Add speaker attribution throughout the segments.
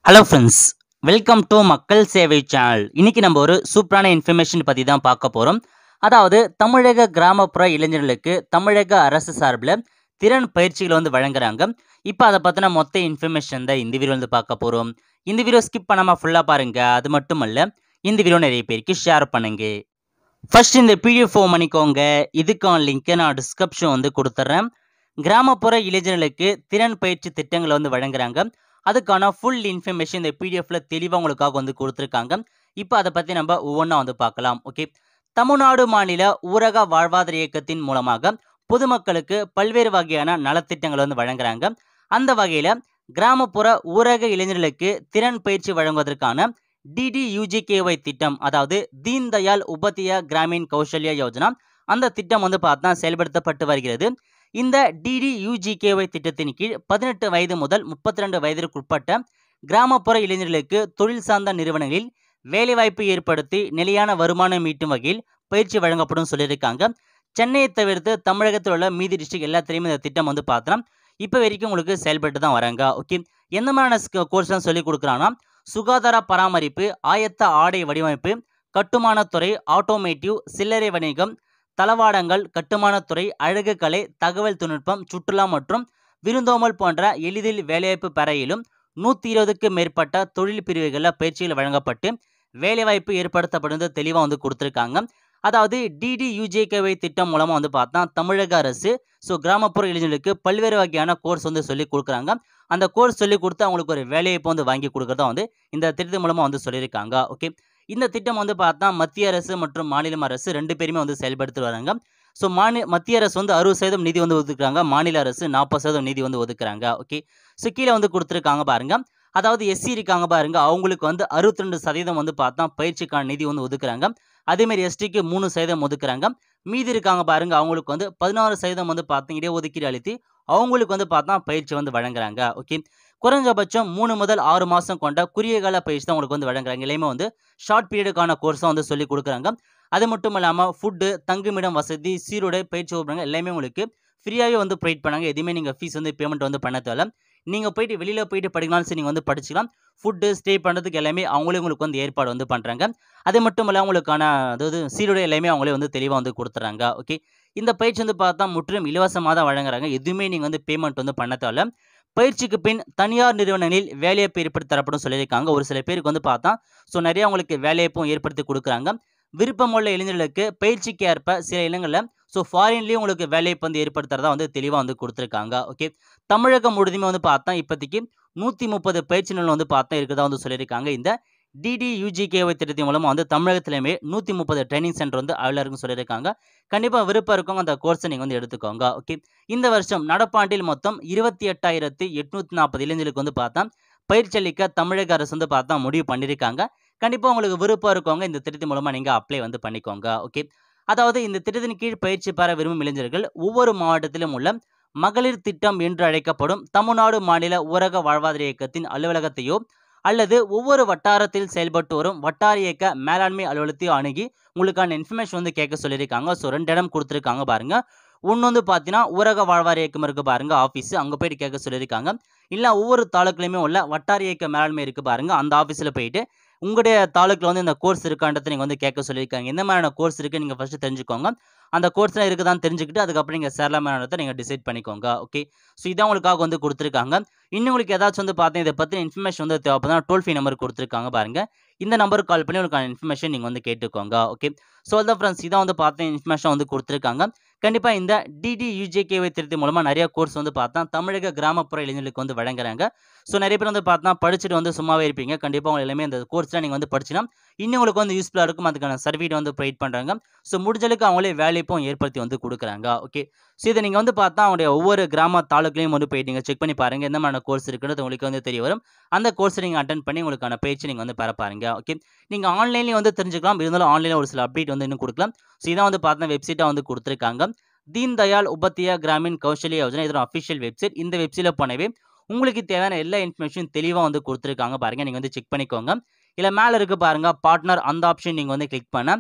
Speaker 1: hello friends welcome to மக்கள் சேவை channel இன்னைக்கு நம்ம ஒரு சூப்பரான இன்ஃபர்மேஷன் பற்றி தான் பார்க்க போகிறோம் அதாவது தமிழக கிராமப்புற இளைஞர்களுக்கு தமிழக அரசு சார்பில் திறன் பயிற்சிகளை வந்து வழங்குறாங்க இப்போ அதை பற்றின மொத்த இன்ஃபர்மேஷன் தான் இந்த வீடியோ வந்து பார்க்க போகிறோம் இந்த வீடியோ ஸ்கிப் பண்ணாமல் ஃபுல்லாக பாருங்கள் அது மட்டும் அல்ல இந்த வீடியோ நிறைய பேருக்கு ஷேர் பண்ணுங்க ஃபர்ஸ்ட் இந்த பிடிஎஃப் பண்ணிக்கோங்க இதுக்கான லிங்க்கை நான் டிஸ்கிரிப்ஷன் வந்து கொடுத்துட்றேன் கிராமப்புற இளைஞர்களுக்கு திறன் பயிற்சி திட்டங்களை வந்து வழங்குறாங்க அதுக்கான ஃபுல் இன்ஃபர்மேஷன் இந்த பிடிஎஃப்ல தெளிவாக உங்களுக்காக வந்து கொடுத்துருக்காங்க இப்போ அதை பற்றி நம்ம ஒவ்வொன்றா வந்து பார்க்கலாம் ஓகே தமிழ்நாடு மாநில ஊரக வாழ்வாதார இயக்கத்தின் மூலமாக பொதுமக்களுக்கு பல்வேறு வகையான நலத்திட்டங்களை வந்து வழங்குறாங்க அந்த வகையில் கிராமப்புற ஊரக இளைஞர்களுக்கு திறன் பயிற்சி வழங்குவதற்கான டிடியூஜிகேஒய் திட்டம் அதாவது தீன் தயாள் உபத்தியா கிராமின் கௌசல்யா யோஜனா அந்த திட்டம் வந்து பார்த்தா செயல்படுத்தப்பட்டு வருகிறது இந்த டிடியூஜிகேஒய் திட்டத்தின் கீழ் பதினெட்டு வயது முதல் முப்பத்தி ரெண்டு வயதிற்குட்பட்ட கிராமப்புற இளைஞர்களுக்கு தொழில் சார்ந்த நிறுவனங்களில் வேலைவாய்ப்பு ஏற்படுத்தி நிலையான வருமானம் ஈட்டும் வகையில் பயிற்சி வழங்கப்படும் சொல்லியிருக்காங்க சென்னையை தவிர்த்து தமிழகத்தில் உள்ள மீதி டிஸ்ட்ரிக்ட் எல்லாத்துலேயுமே இந்த திட்டம் வந்து பார்த்தோம் இப்போ வரைக்கும் உங்களுக்கு செயல்பட்டு தான் வராங்க ஓகே எந்த மாதிரியான கோர்ஸ்லாம் சொல்லி கொடுக்குறாங்கன்னா சுகாதார பராமரிப்பு ஆயத்த ஆடை வடிவமைப்பு கட்டுமானத்துறை ஆட்டோமேட்டிவ் சில்லறை வணிகம் தளவாடங்கள் கட்டுமானத்துறை அழகுக்கலை தகவல் தொழில்நுட்பம் சுற்றுலா மற்றும் விருந்தோமல் போன்ற எளிதில் வேலைவாய்ப்பு பெற இயலும் நூற்றி இருபதுக்கு மேற்பட்ட தொழில் பிரிவுகளில் பயிற்சிகள் வழங்கப்பட்டு வேலைவாய்ப்பு ஏற்படுத்தப்படுவது தெளிவாக வந்து கொடுத்துருக்காங்க அதாவது டிடியூஜேகேவை திட்டம் மூலமாக வந்து பார்த்தா தமிழக அரசு ஸோ கிராமப்புற இளைஞர்களுக்கு பல்வேறு வகையான கோர்ஸ் வந்து சொல்லி கொடுக்குறாங்க அந்த கோர்ஸ் சொல்லி கொடுத்து அவங்களுக்கு ஒரு வேலைவாய்ப்பு வந்து வாங்கி கொடுக்குறதா வந்து இந்த திட்டத்தின் மூலமாக வந்து சொல்லியிருக்காங்க ஓகே இந்த திட்டம் வந்து பார்த்தா மத்திய அரசு மற்றும் மாநில அரசு ரெண்டு பேருமே வந்து செயல்படுத்தி வராங்க ஸோ மாநில மத்திய அரசு வந்து அறுபது சதவீதம் நிதி வந்து ஒதுக்குறாங்க மாநில அரசு நாற்பது சதவீதம் நிதி வந்து ஒதுக்குறாங்க ஓகே ஸோ கீழே வந்து கொடுத்துருக்காங்க பாருங்க அதாவது எஸ்சி இருக்காங்க பாருங்க அவங்களுக்கு வந்து அறுபத்தி ரெண்டு சதவீதம் வந்து பார்த்தா பயிற்சிக்கான நிதி வந்து ஒதுக்குறாங்க அதேமாரி எஸ்டிக்கு மூணு சதவீதம் ஒதுக்குறாங்க மீதி இருக்காங்க பாருங்க அவங்களுக்கு வந்து பதினாறு சதவீதம் வந்து பார்த்தா இடஒதுக்கீடு அளித்து அவங்களுக்கு வந்து பார்த்தா பயிற்சி வந்து வழங்குறாங்க ஓகே குறைஞ்சபட்சம் மூணு முதல் ஆறு மாதம் கொண்ட குறுகிய கால பயிற்சி தான் உங்களுக்கு வந்து வழங்குறாங்க எல்லாமே வந்து ஷார்ட் பீரியடுக்கான கோர்ஸும் வந்து சொல்லி கொடுக்குறாங்க அது மட்டும் இல்லாமல் ஃபுட்டு தங்குமிடம் வசதி சீருடை பயிற்சி வகுப்புகள் எல்லாமே உங்களுக்கு ஃப்ரீயாகவே வந்து ப்ரொவைட் பண்ணாங்க எதுவுமே நீங்கள் ஃபீஸ் வந்து பேமெண்ட் வந்து பண்ண தேவை நீங்கள் போயிட்டு வெளியில் போயிட்டு படிக்கலாம்னு சரி நீங்கள் வந்து படிச்சுக்கலாம் ஃபுட்டு ஸ்டே பண்ணுறதுக்கு எல்லாமே அவங்களே உங்களுக்கு வந்து ஏற்பாடு வந்து பண்ணுறாங்க அது மட்டும் இல்லாமல் உங்களுக்கான அதாவது சீருடை எல்லாமே அவங்களே வந்து தெளிவாக வந்து கொடுத்துறாங்க ஓகே இந்த பயிற்சி வந்து பார்த்தா முற்றிலும் இலவசமாக தான் வழங்குறாங்க எதுவுமே நீங்கள் வந்து பேமெண்ட் வந்து பண்ண தேவை பயிற்சிக்கு பின் தனியார் நிறுவனங்களில் வேலைவாய்ப்பு ஏற்படுத்தி தரப்படும் சொல்லியிருக்காங்க ஒரு சில பேருக்கு வந்து பார்த்தா ஸோ நிறைய அவங்களுக்கு வேலைவாய்ப்பும் ஏற்படுத்தி கொடுக்குறாங்க விருப்பமுள்ள இளைஞர்களுக்கு பயிற்சிக்கு ஏற்ப சில இடங்களில் ஸோ ஃபாரின்லேயும் உங்களுக்கு வேலைவாய்ப்பு வந்து ஏற்படுத்துறதா வந்து தெளிவாக வந்து கொடுத்துருக்காங்க ஓகே தமிழகம் முழுதுமே வந்து பார்த்தா இப்போதைக்கு நூற்றி முப்பது பயிற்சி நிலையம் வந்து பார்த்தா இருக்கிறதா வந்து சொல்லியிருக்காங்க இந்த டிடியூஜிகேஒய் திட்டத்தின் மூலமாக வந்து தமிழகத்திலுமே நூற்றி முப்பது ட்ரைனிங் சென்டர் வந்து அவையில் இருக்குன்னு சொல்லியிருக்காங்க கண்டிப்பாக விருப்பம் இருக்கவங்க அந்த கோர்ஸை நீங்கள் வந்து எடுத்துக்கோங்க ஓகே இந்த வருஷம் நடப்பாண்டில் மொத்தம் இருபத்தி எட்டாயிரத்தி எட்நூற்றி நாற்பது இளைஞர்களுக்கு வந்து பார்த்தா பயிற்சி அளிக்க தமிழக அரசு வந்து பார்த்தா முடிவு பண்ணியிருக்காங்க கண்டிப்பாக உங்களுக்கு விருப்பம் இருக்கவங்க இந்த திட்டத்தின் மூலமாக நீங்கள் அப்ளை வந்து பண்ணிக்கோங்க ஓகே அதாவது இந்த திட்டத்தின் கீழ் பயிற்சி பெற விரும்பும் இளைஞர்கள் ஒவ்வொரு மாவட்டத்திலும் உள்ள மகளிர் திட்டம் என்று அழைக்கப்படும் தமிழ்நாடு மாநில ஊரக வாழ்வாதார இயக்கத்தின் அலுவலகத்தையோ அல்லது ஒவ்வொரு வட்டாரத்தில் செயல்பட்டு வரும் வட்டார இயக்க மேலாண்மை அலுவலகத்தையோ அணுகி உங்களுக்கான இன்ஃபர்மேஷன் வந்து கேட்க சொல்லியிருக்காங்க ஸோ ரெண்டு இடம் கொடுத்துருக்காங்க பாருங்க ஒன்று வந்து பார்த்தீங்கன்னா ஊரக வாழ்வார இயக்கம் இருக்குது பாருங்க ஆஃபீஸ் அங்கே போயிட்டு கேட்க சொல்லியிருக்காங்க இல்லை ஒவ்வொரு தாலுக்குலையுமே உள்ள வட்டார இயக்க மேலாண்மை இருக்குது பாருங்க அந்த ஆஃபீஸில் போயிட்டு உங்களுடைய தாலுக்கில் வந்து இந்த கோர்ஸ் இருக்கான்றதை நீங்கள் வந்து கேட்க சொல்லியிருக்காங்க எந்த மாதிரியான கோர்ஸ் இருக்குது நீங்கள் ஃபஸ்ட்டு தெரிஞ்சுக்கோங்க அந்த கோர்ஸ்லாம் இருக்குதான்னு தெரிஞ்சுக்கிட்டு அதுக்கப்புறம் நீங்கள் சேரலாமான்றதை நீங்கள் டிசைட் பண்ணிக்கோங்க ஓகே ஸோ இதான் உங்களுக்காக வந்து கொடுத்துருக்காங்க இன்னும் உங்களுக்கு ஏதாச்சும் வந்து பார்த்தீங்கன்னா இதை பற்றி இன்ஃபர்மேஷன் வந்து தேவைப்படுதா டோல் ஃப்ரீ நம்பர் கொடுத்துருக்காங்க பாருங்க இந்த நம்பருக்கு கால் பண்ணி உங்களுக்கான இன்ஃபர்மேஷன் நீங்கள் வந்து கேட்டுக்கோங்க ஓகே ஸோ அதான் ஃப்ரெண்ட்ஸ் இதான் வந்து பார்த்தேன் இன்ஃபர்மேஷன் வந்து கொடுத்துருக்காங்க கண்டிப்பாக இந்த டிடியூஜேகேவை திருத்தி மூலமாக நிறைய கோர்ஸ் வந்து பார்த்தா தமிழக கிராமப்புற இளைஞர்களுக்கு வந்து வழங்குறாங்க ஸோ நிறைய பேர் வந்து பார்த்தா படிச்சுட்டு வந்து சும்மாவே இருப்பீங்க கண்டிப்பாக உங்க எல்லாமே இந்த கோர்ஸ்லாம் நீங்கள் வந்து படிச்சுனா இன்னும் உங்களுக்கு வந்து யூஸ்ஃபுல்லாக இருக்கும் அதுக்கான சர்டிஃபிகேட் வந்து ப்ரொவைட் பண்ணுறாங்க ஸோ முடிஞ்சளவுக்கு அவங்களே வேலைப்பும் ஏற்படுத்தி வந்து கொடுக்குறாங்க ஓகே ஸோ இதை நீங்கள் வந்து பார்த்தா அவங்களுடைய ஒவ்வொரு கிராம தாலுக்குலையும் வந்து போயிட்டு நீங்கள் செக் பண்ணி பாருங்கள் எந்த மாதிரியான கோர்ஸ் இருக்குன்றது உங்களுக்கு வந்து தெரிய வரும் அந்த கோர்ஸை நீங்கள் அட்டன் பண்ணி உங்களுக்கான பயிற்சி நீங்கள் வந்து பெற பாருங்க ஓகே நீங்கள் ஆன்லைன்லேயும் வந்து தெரிஞ்சுக்கலாம் இருந்தாலும் ஆன்லைனில் ஒரு சில அப்டேட் வந்து இன்னும் கொடுக்கலாம் ஸோ இதான் வந்து பார்த்தா வெப்சைட்டாக வந்து கொடுத்துருக்காங்க தீன் தயாள் உபத்தியா கிராமின் கௌசல்யா யோஜனா இதோட அஃபிஷியல் வெப்சைட் இந்த வெப்சைட்டில் போனவே உங்களுக்கு தேவையான எல்லா இன்ஃபர்மேஷன் தெளிவாக வந்து கொடுத்துருக்காங்க பாருங்கள் நீங்கள் வந்து செக் பண்ணிக்கோங்க இல்லை மேலே இருக்குது பாருங்கள் பார்ட்னர் அந்த ஆப்ஷன் நீங்கள் வந்து கிளிக் பண்ண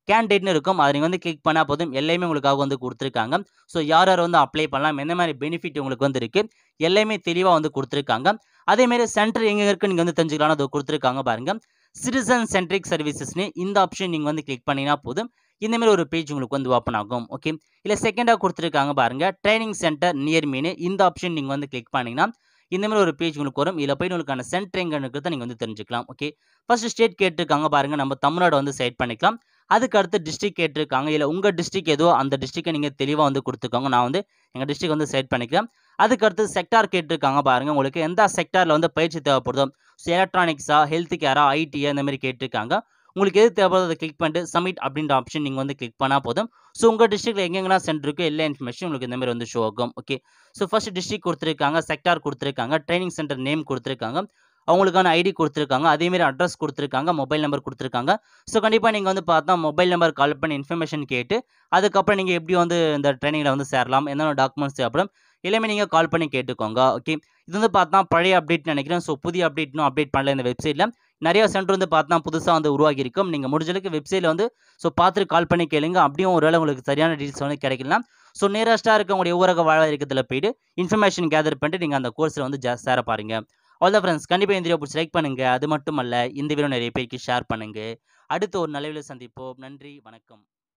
Speaker 1: கேண்டிடேட்னு இருக்கும் அதை நீங்கள் வந்து கிளிக் பண்ணால் போதும் எல்லாமே உங்களுக்காக வந்து கொடுத்துருக்காங்க ஸோ யார் யார் வந்து அப்ளை பண்ணலாம் எந்த மாதிரி பெனிஃபிட் உங்களுக்கு வந்து இருக்குது எல்லாமே தெளிவாக வந்து கொடுத்துருக்காங்க அதேமாரி சென்டர் எங்கே இருக்குது நீங்கள் வந்து தெரிஞ்சுக்கலாம் அது கொடுத்துருக்காங்க பாருங்கள் சிட்டிசன் சென்ட்ரிக் சர்வீசஸ்னு இந்த ஆப்ஷன் நீங்கள் வந்து கிளிக் பண்ணினா போதும் இந்த மாதிரி ஒரு பேஜ் உங்களுக்கு வந்து ஓப்பன் ஆகும் ஓகே இல்லை செகண்டாக கொடுத்துருக்காங்க பாருங்கள் ட்ரைனிங் சென்டர் நியர் மீனு இந்த ஆப்ஷன் நீங்கள் வந்து கிளிக் பண்ணிங்கன்னா இந்த மாதிரி ஒரு பேஜ் உங்களுக்கு வரும் இதில் போய் உங்களுக்கான சென்டர் எங்கே இருக்கிறத நீங்கள் வந்து தெரிஞ்சுக்கலாம் ஓகே ஃபர்ஸ்ட் ஸ்டேட் கேட்டிருக்காங்க பாருங்கள் நம்ம தமிழ்நாடு வந்து செலக்ட் பண்ணிக்கலாம் அதுக்கு அடுத்து டிஸ்ட்ரிக் கேட்டிருக்காங்க இல்லை உங்கள் டிஸ்ட்ரிக் எதுவோ அந்த டிஸ்ட்ரிக்கை நீங்கள் தெளிவாக வந்து கொடுத்துக்கோங்க நான் வந்து எங்கள் டிஸ்ட்ரிக் வந்து செலக்ட் பண்ணிக்கிறேன் அதுக்கு அடுத்து செக்டார் கேட்டிருக்காங்க பாருங்கள் உங்களுக்கு எந்த செக்டாரில் வந்து பயிற்சி தேவைப்படுதோ ஸோ எலக்ட்ரானிக்ஸா ஹெல்த் கேரா ஐடியா இந்த மாதிரி கேட்டிருக்காங்க உங்களுக்கு எது தேவைப்படுதோ அதை கிளிக் பண்ணிட்டு சப்மிட் அப்படின்ற ஆப்ஷன் நீங்கள் வந்து கிளிக் பண்ணால் போதும் ஸோ உங்கள் டிஸ்ட்ரிக்ட்டில் எங்கெங்கெல்லாம் சென்டர் இருக்கோ எல்லா இன்ஃபர்மேஷன் உங்களுக்கு இந்த மாதிரி வந்து ஷோ ஆகும் ஓகே ஸோ ஃபர்ஸ்ட் டிஸ்ட்ரிக் கொடுத்துருக்காங்க செக்டார் கொடுத்துருக்காங்க ட்ரைனிங் சென்டர் நேம் கொடுத்துருக்காங்க அவங்களுக்கான ஐடி கொடுத்துருக்காங்க அதேமாரி அட்ரஸ் கொடுத்துருக்காங்க மொபைல் நம்பர் கொடுத்துருக்காங்க ஸோ கண்டிப்பாக நீங்கள் வந்து பார்த்தா மொபைல் நம்பர் கால் பண்ணி இன்ஃபர்மேஷன் கேட்டு அதுக்கப்புறம் நீங்கள் எப்படி வந்து இந்த ட்ரைனிங்கில் வந்து சேரலாம் என்னென்ன டாக்குமெண்ட்ஸ் தேவைப்படும் எல்லாமே நீங்கள் கால் பண்ணி கேட்டுக்கோங்க ஓகே இது வந்து பார்த்தா பழைய அப்டேட் நினைக்கிறேன் ஸோ புதிய அப்டேட் இன்னும் அப்டேட் பண்ணல இந்த வெப்சைட்டில் நிறைய சென்டர் வந்து பார்த்தா புதுசாக வந்து உருவாகி இருக்கும் நீங்கள் முடிஞ்சளவுக்கு வெப்சைட்டில் வந்து ஸோ பார்த்துட்டு கால் பண்ணி கேளுங்க அப்படியும் ஒருவேளை உங்களுக்கு சரியான டீட்டெயில்ஸ் வந்து கிடைக்கலாம் ஸோ நியரஸ்ட்டாக இருக்க உங்களுடைய ஊரக வாழ இருக்கிறதுல போயிட்டு இன்ஃபர்மேஷன் கேதர் பண்ணிட்டு நீங்கள் அந்த கோர்ஸில் வந்து ஜா சேர பாருங்க ஆல் த ஃப்ரெண்ட்ஸ் கண்டிப்பாக இந்த வீடியோ பிடிச்சி லைக் பண்ணுங்கள் அது மட்டும் அல்ல இந்த வீடியோ நிறைய பேருக்கு ஷேர் பண்ணுங்கள் அடுத்து ஒரு நல்ல வீடியோ சந்திப்போம் நன்றி வணக்கம்